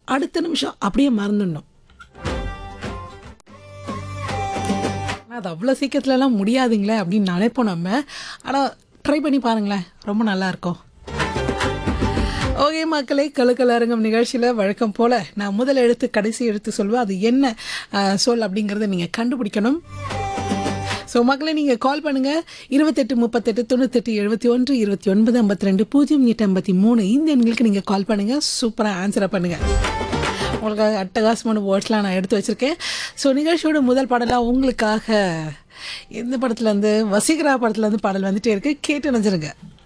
அடுத்த நிமிஷம் அப்படியே மறந்துடணும் ஆனா, அது அவ்வளோ சீக்கிரத்துலலாம் முடியாதுங்களே அப்படின்னு நினைப்போம் நம்ம ஆனால் ட்ரை பண்ணி பாருங்களேன் ரொம்ப நல்லா இருக்கும் ஓகே மக்களே கலக்கல் அரங்கம் நிகழ்ச்சியில் வழக்கம் போல் நான் முதல் எழுத்து கடைசி எழுத்து சொல்வேன் அது என்ன அஹ், சொல் அப்படிங்கிறத நீங்கள் கண்டுபிடிக்கணும் ஸோ மக்களே நீங்கள் கால் பண்ணுங்கள் இருபத்தெட்டு முப்பத்தெட்டு தொண்ணூத்தெட்டு எழுபத்தி ஒன்று இருபத்தி ஒன்பது ஐம்பத்தி ரெண்டு பூஜ்ஜியம் எட்டு ஐம்பத்தி மூணு இந்த எண்களுக்கு நீங்கள் கால் பண்ணுங்கள் சூப்பராக ஆன்சரை பண்ணுங்கள் உங்களுக்கு அட்டகாசமான வேர்ட்ஸ்லாம் நான் எடுத்து வச்சுருக்கேன் ஸோ நிகழ்ச்சியோட முதல் பாடலாக உங்களுக்காக எந்த படத்துலேருந்து வசீகரா படத்துலேருந்து பாடல் வந்துட்டே இருக்கு கேட்டு நினைச்சிருங்க